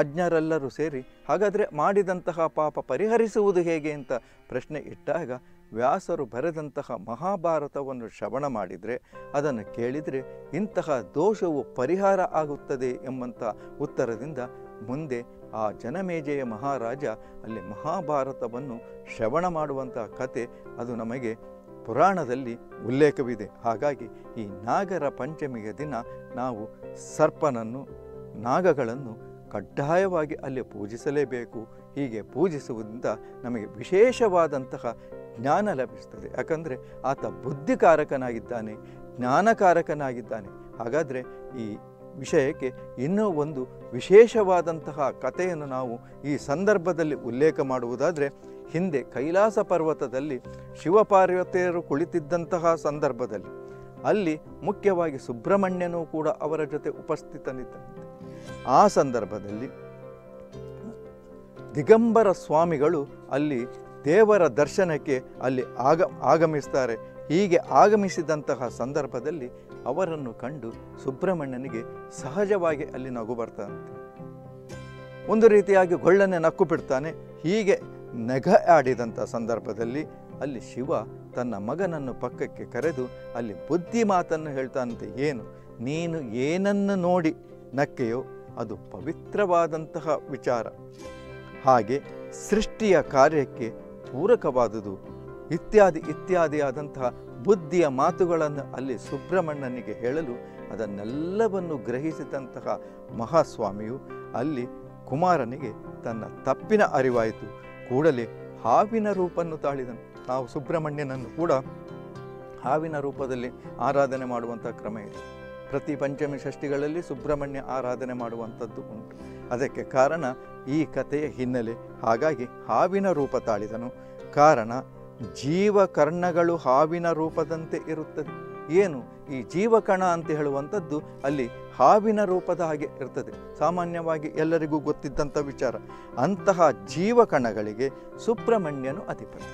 ಪ್ರಾಜ್ಞರೆಲ್ಲರೂ ಸೇರಿ ಹಾಗಾದರೆ ಮಾಡಿದಂತಹ ಪಾಪ ಪರಿಹರಿಸುವುದು ಹೇಗೆ ಅಂತ ಪ್ರಶ್ನೆ ಇಟ್ಟಾಗ ವ್ಯಾಸರು ಬರೆದಂತಹ ಮಹಾಭಾರತವನ್ನು ಶ್ರವಣ ಮಾಡಿದರೆ ಅದನ್ನು ಕೇಳಿದರೆ ಇಂತಹ ದೋಷವು ಪರಿಹಾರ ಆಗುತ್ತದೆ ಎಂಬಂಥ ಉತ್ತರದಿಂದ ಮುಂದೆ ಆ ಜನಮೇಜಯ ಮಹಾರಾಜ ಅಲ್ಲಿ ಮಹಾಭಾರತವನ್ನು ಶ್ರವಣ ಮಾಡುವಂತಹ ಕತೆ ಅದು ನಮಗೆ ಪುರಾಣದಲ್ಲಿ ಉಲ್ಲೇಖವಿದೆ ಹಾಗಾಗಿ ಈ ನಾಗರ ಪಂಚಮಿಯ ದಿನ ನಾವು ಸರ್ಪನನ್ನು ನಾಗಗಳನ್ನು ಕಡ್ಡಾಯವಾಗಿ ಅಲ್ಲಿ ಪೂಜಿಸಲೇಬೇಕು ಹೀಗೆ ಪೂಜಿಸುವುದರಿಂದ ನಮಗೆ ವಿಶೇಷವಾದಂತಹ ಜ್ಞಾನ ಲಭಿಸ್ತದೆ ಯಾಕಂದರೆ ಆತ ಬುದ್ಧಿಕಾರಕನಾಗಿದ್ದಾನೆ ಜ್ಞಾನಕಾರಕನಾಗಿದ್ದಾನೆ ಹಾಗಾದರೆ ಈ ವಿಷಯಕ್ಕೆ ಇನ್ನೂ ಒಂದು ವಿಶೇಷವಾದಂತಹ ಕಥೆಯನ್ನು ನಾವು ಈ ಸಂದರ್ಭದಲ್ಲಿ ಉಲ್ಲೇಖ ಮಾಡುವುದಾದರೆ ಹಿಂದೆ ಕೈಲಾಸ ಪರ್ವತದಲ್ಲಿ ಶಿವಪಾರ್ವತಿಯರು ಕುಳಿತಿದ್ದಂತಹ ಸಂದರ್ಭದಲ್ಲಿ ಅಲ್ಲಿ ಮುಖ್ಯವಾಗಿ ಸುಬ್ರಹ್ಮಣ್ಯನೂ ಕೂಡ ಅವರ ಜೊತೆ ಉಪಸ್ಥಿತನಿದ್ದಂತೆ ಆ ಸಂದರ್ಭದಲ್ಲಿ ದಿಗಂಬರ ಸ್ವಾಮಿಗಳು ಅಲ್ಲಿ ದೇವರ ದರ್ಶನಕ್ಕೆ ಅಲ್ಲಿ ಆಗ ಆಗಮಿಸ್ತಾರೆ ಹೀಗೆ ಆಗಮಿಸಿದಂತಹ ಸಂದರ್ಭದಲ್ಲಿ ಅವರನ್ನು ಕಂಡು ಸುಬ್ರಹ್ಮಣ್ಯನಿಗೆ ಸಹಜವಾಗಿ ಅಲ್ಲಿ ನಗು ಬರ್ತಾನಂತೆ ಒಂದು ರೀತಿಯಾಗಿ ಗೊಳ್ಳನೆ ನಕ್ಕು ಬಿಡ್ತಾನೆ ಹೀಗೆ ನೆಗ ಆಡಿದಂಥ ಸಂದರ್ಭದಲ್ಲಿ ಅಲ್ಲಿ ಶಿವ ತನ್ನ ಮಗನನ್ನು ಪಕ್ಕಕ್ಕೆ ಕರೆದು ಅಲ್ಲಿ ಬುದ್ಧಿ ಮಾತನ್ನು ಹೇಳ್ತಾನಂತೆ ಏನು ನೀನು ಏನನ್ನು ನೋಡಿ ನಕ್ಕೆಯೋ ಅದು ಪವಿತ್ರವಾದಂತಹ ವಿಚಾರ ಹಾಗೆ ಸೃಷ್ಟಿಯ ಕಾರ್ಯಕ್ಕೆ ಪೂರಕವಾದುದು ಇತ್ಯಾದಿ ಇತ್ಯಾದಿಯಾದಂತಹ ಬುದ್ಧಿಯ ಮಾತುಗಳನ್ನು ಅಲ್ಲಿ ಸುಬ್ರಹ್ಮಣ್ಯನಿಗೆ ಹೇಳಲು ಅದನ್ನೆಲ್ಲವನ್ನು ಗ್ರಹಿಸಿದಂತಹ ಮಹಾಸ್ವಾಮಿಯು ಅಲ್ಲಿ ಕುಮಾರನಿಗೆ ತನ್ನ ತಪ್ಪಿನ ಅರಿವಾಯಿತು ಕೂಡಲೇ ಹಾವಿನ ರೂಪನ್ನು ತಾಳಿದನು ನಾವು ಸುಬ್ರಹ್ಮಣ್ಯನನ್ನು ಕೂಡ ಹಾವಿನ ರೂಪದಲ್ಲಿ ಆರಾಧನೆ ಮಾಡುವಂಥ ಕ್ರಮ ಇದೆ ಪ್ರತಿ ಪಂಚಮಿ ಷಷ್ಠಿಗಳಲ್ಲಿ ಸುಬ್ರಹ್ಮಣ್ಯ ಆರಾಧನೆ ಮಾಡುವಂಥದ್ದು ಉಂಟು ಅದಕ್ಕೆ ಕಾರಣ ಈ ಕಥೆಯ ಹಿನ್ನೆಲೆ ಹಾಗಾಗಿ ಹಾವಿನ ರೂಪ ತಾಳಿದನು ಕಾರಣ ಜೀವಕರ್ಣಗಳು ಹಾವಿನ ರೂಪದಂತೆ ಇರುತ್ತದೆ ಏನು ಈ ಜೀವಕಣ ಅಂತ ಹೇಳುವಂಥದ್ದು ಅಲ್ಲಿ ಹಾವಿನ ರೂಪದ ಹಾಗೆ ಇರ್ತದೆ ಸಾಮಾನ್ಯವಾಗಿ ಎಲ್ಲರಿಗೂ ಗೊತ್ತಿದ್ದಂಥ ವಿಚಾರ ಅಂತಹ ಜೀವಕಣಗಳಿಗೆ ಸುಬ್ರಹ್ಮಣ್ಯನು ಅಧಿಪತಿ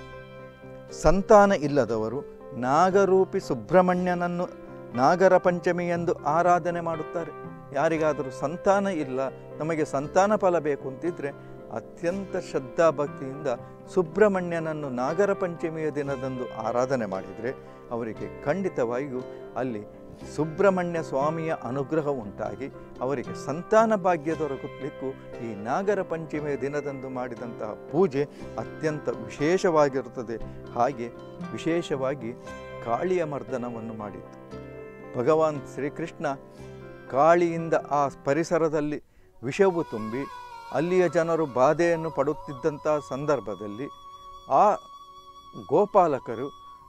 ಸಂತಾನ ಇಲ್ಲದವರು ನಾಗರೂಪಿ ಸುಬ್ರಹ್ಮಣ್ಯನನ್ನು ನಾಗರ ಪಂಚಮಿ ಎಂದು ಆರಾಧನೆ ಮಾಡುತ್ತಾರೆ ಯಾರಿಗಾದರೂ ಸಂತಾನ ಇಲ್ಲ ನಮಗೆ ಸಂತಾನ ಫಲ ಬೇಕು ಅಂತಿದ್ರೆ ಅತ್ಯಂತ ಶ್ರದ್ಧಾಭಕ್ತಿಯಿಂದ ಸುಬ್ರಹ್ಮಣ್ಯನನ್ನು ನಾಗರ ಪಂಚಮಿಯ ದಿನದಂದು ಆರಾಧನೆ ಮಾಡಿದರೆ ಅವರಿಗೆ ಖಂಡಿತವಾಗಿಯೂ ಅಲ್ಲಿ ಸುಬ್ರಹ್ಮಣ್ಯ ಸ್ವಾಮಿಯ ಅನುಗ್ರಹ ಉಂಟಾಗಿ ಅವರಿಗೆ ಸಂತಾನ ಭಾಗ್ಯ ದೊರಕಲಿಕ್ಕೂ ಈ ನಾಗರ ಪಂಚಮಿಯ ದಿನದಂದು ಮಾಡಿದಂತಹ ಪೂಜೆ ಅತ್ಯಂತ ವಿಶೇಷವಾಗಿರುತ್ತದೆ ಹಾಗೆ ವಿಶೇಷವಾಗಿ ಕಾಳಿಯ ಮರ್ದನವನ್ನು ಮಾಡಿತ್ತು ಭಗವಾನ್ ಶ್ರೀಕೃಷ್ಣ ಕಾಳಿಯಿಂದ ಆ ಪರಿಸರದಲ್ಲಿ ವಿಷವು ತುಂಬಿ ಅಲ್ಲಿಯ ಜನರು ಬಾಧೆಯನ್ನು ಪಡುತ್ತಿದ್ದಂಥ ಸಂದರ್ಭದಲ್ಲಿ ಆ ಗೋಪಾಲಕರು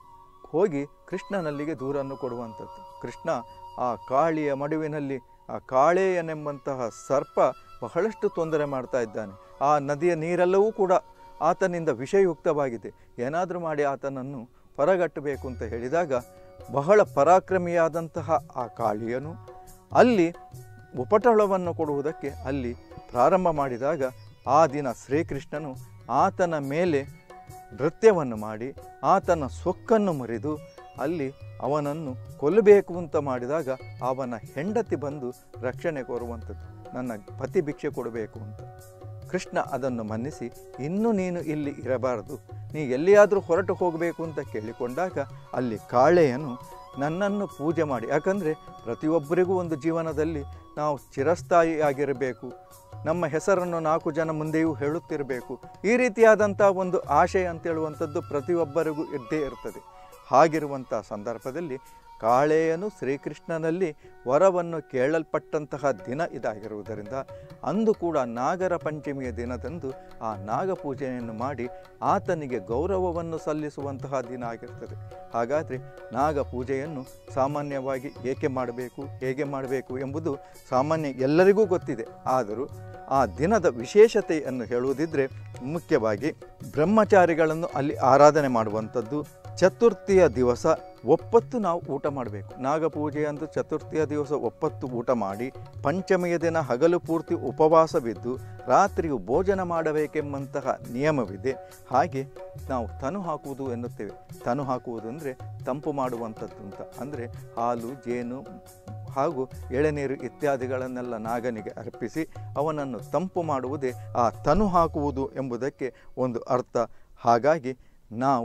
ಹೋಗಿ ಕೃಷ್ಣನಲ್ಲಿಗೆ ದೂರನ್ನು ಕೊಡುವಂಥದ್ದು ಕೃಷ್ಣ ಆ ಕಾಳಿಯ ಮಡುವಿನಲ್ಲಿ ಆ ಕಾಳೆಯನೆಂಬಂತಹ ಸರ್ಪ ಬಹಳಷ್ಟು ತೊಂದರೆ ಮಾಡ್ತಾ ಇದ್ದಾನೆ ಆ ನದಿಯ ನೀರೆಲ್ಲವೂ ಕೂಡ ಆತನಿಂದ ವಿಷಯುಕ್ತವಾಗಿದೆ ಏನಾದರೂ ಮಾಡಿ ಆತನನ್ನು ಹೊರಗಟ್ಟಬೇಕು ಅಂತ ಹೇಳಿದಾಗ ಬಹಳ ಪರಾಕ್ರಮಿಯಾದಂತಹ ಆ ಕಾಳಿಯನು ಅಲ್ಲಿ ಉಪಟಳವನ್ನು ಕೊಡುವುದಕ್ಕೆ ಅಲ್ಲಿ ಪ್ರಾರಂಭ ಮಾಡಿದಾಗ ಆ ದಿನ ಶ್ರೀಕೃಷ್ಣನು ಆತನ ಮೇಲೆ ನೃತ್ಯವನ್ನು ಮಾಡಿ ಆತನ ಸೊಕ್ಕನ್ನು ಮುರಿದು ಅಲ್ಲಿ ಅವನನ್ನು ಕೊಲ್ಲಬೇಕು ಅಂತ ಮಾಡಿದಾಗ ಅವನ ಹೆಂಡತಿ ಬಂದು ರಕ್ಷಣೆ ಕೋರುವಂಥದ್ದು ನನ್ನ ಪತಿ ಭಿಕ್ಷೆ ಕೊಡಬೇಕು ಅಂತ ಕೃಷ್ಣ ಅದನ್ನು ಮನ್ನಿಸಿ ಇನ್ನೂ ನೀನು ಇಲ್ಲಿ ಇರಬಾರದು ನೀ ಎಲ್ಲಿಯಾದರೂ ಹೊರಟು ಹೋಗಬೇಕು ಅಂತ ಕೇಳಿಕೊಂಡಾಗ ಅಲ್ಲಿ ಕಾಳೆಯನು ನನ್ನನ್ನು ಪೂಜೆ ಮಾಡಿ ಯಾಕಂದರೆ ಪ್ರತಿಯೊಬ್ಬರಿಗೂ ಒಂದು ಜೀವನದಲ್ಲಿ ನಾವು ಚಿರಸ್ಥಾಯಿಯಾಗಿರಬೇಕು ನಮ್ಮ ಹೆಸರನ್ನು ನಾಲ್ಕು ಜನ ಮುಂದೆಯೂ ಹೇಳುತ್ತಿರಬೇಕು ಈ ರೀತಿಯಾದಂಥ ಒಂದು ಆಶಯ ಅಂತ ಹೇಳುವಂಥದ್ದು ಪ್ರತಿಯೊಬ್ಬರಿಗೂ ಇದ್ದೇ ಇರ್ತದೆ ಹಾಗಿರುವಂಥ ಸಂದರ್ಭದಲ್ಲಿ ಕಾಳೆಯನು ಶ್ರೀಕೃಷ್ಣನಲ್ಲಿ ವರವನ್ನು ಕೇಳಲ್ಪಟ್ಟಂತಹ ದಿನ ಇದಾಗಿರುವುದರಿಂದ ಅಂದು ಕೂಡ ನಾಗರ ಪಂಚಮಿಯ ದಿನದಂದು ಆ ನಾಗಪೂಜೆಯನ್ನು ಮಾಡಿ ಆತನಿಗೆ ಗೌರವವನ್ನು ಸಲ್ಲಿಸುವಂತಹ ದಿನ ಆಗಿರ್ತದೆ ಹಾಗಾದರೆ ನಾಗ ಪೂಜೆಯನ್ನು ಸಾಮಾನ್ಯವಾಗಿ ಏಕೆ ಮಾಡಬೇಕು ಹೇಗೆ ಮಾಡಬೇಕು ಎಂಬುದು ಸಾಮಾನ್ಯ ಎಲ್ಲರಿಗೂ ಗೊತ್ತಿದೆ ಆದರೂ ಆ ದಿನದ ವಿಶೇಷತೆಯನ್ನು ಹೇಳುವುದಿದ್ರೆ ಮುಖ್ಯವಾಗಿ ಬ್ರಹ್ಮಚಾರಿಗಳನ್ನು ಅಲ್ಲಿ ಆರಾಧನೆ ಮಾಡುವಂಥದ್ದು ಚತುರ್ಥಿಯ ದಿವಸ ಒಪ್ಪತ್ತು ನಾವು ಊಟ ಮಾಡಬೇಕು ನಾಗಪೂಜೆ ಅಂದು ಚತುರ್ಥಿಯ ದಿವಸ ಒಪ್ಪತ್ತು ಊಟ ಮಾಡಿ ಪಂಚಮಿಯ ದಿನ ಹಗಲು ಪೂರ್ತಿ ಉಪವಾಸವಿದ್ದು ರಾತ್ರಿಯು ಭೋಜನ ಮಾಡಬೇಕೆಂಬಂತಹ ನಿಯಮವಿದೆ ಹಾಗೆ ನಾವು ತನು ಹಾಕುವುದು ಎನ್ನುತ್ತೇವೆ ತನು ಹಾಕುವುದು ಅಂದರೆ ತಂಪು ಮಾಡುವಂಥದ್ದು ಅಂತ ಅಂದರೆ ಹಾಲು ಜೇನು ಹಾಗೂ ಎಳೆನೀರು ಇತ್ಯಾದಿಗಳನ್ನೆಲ್ಲ ನಾಗನಿಗೆ ಅರ್ಪಿಸಿ ಅವನನ್ನು ತಂಪು ಮಾಡುವುದೇ ಆ ತನು ಹಾಕುವುದು ಎಂಬುದಕ್ಕೆ ಒಂದು ಅರ್ಥ ಹಾಗಾಗಿ ನಾವು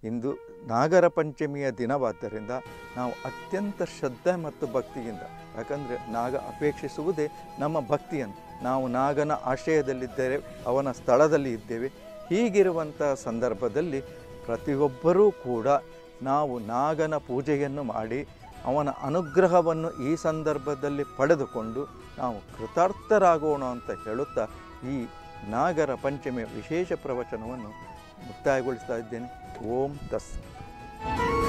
ಇಂದು ನಾಗರ ಪಂಚಮಿಯ ದಿನವಾದ್ದರಿಂದ ನಾವು ಅತ್ಯಂತ ಶ್ರದ್ಧೆ ಮತ್ತು ಭಕ್ತಿಯಿಂದ ಯಾಕಂದರೆ ನಾಗ ಅಪೇಕ್ಷಿಸುವುದೇ ನಮ್ಮ ಭಕ್ತಿಯನ್ನು ನಾವು ನಾಗನ ಆಶ್ರಯದಲ್ಲಿದ್ದೇವೆ ಅವನ ಸ್ಥಳದಲ್ಲಿ ಇದ್ದೇವೆ ಹೀಗಿರುವಂಥ ಸಂದರ್ಭದಲ್ಲಿ ಪ್ರತಿಯೊಬ್ಬರೂ ಕೂಡ ನಾವು ನಾಗನ ಪೂಜೆಯನ್ನು ಮಾಡಿ ಅವನ ಅನುಗ್ರಹವನ್ನು ಈ ಸಂದರ್ಭದಲ್ಲಿ ಪಡೆದುಕೊಂಡು ನಾವು ಕೃತಾರ್ಥರಾಗೋಣ ಅಂತ ಹೇಳುತ್ತಾ ಈ ನಾಗರ ಪಂಚಮಿಯ ವಿಶೇಷ ಪ್ರವಚನವನ್ನು ಮುಕ್ತಾಯಗೊಳಿಸ್ತಾ ಇದ್ದೇನೆ ಓಂ ತಸ್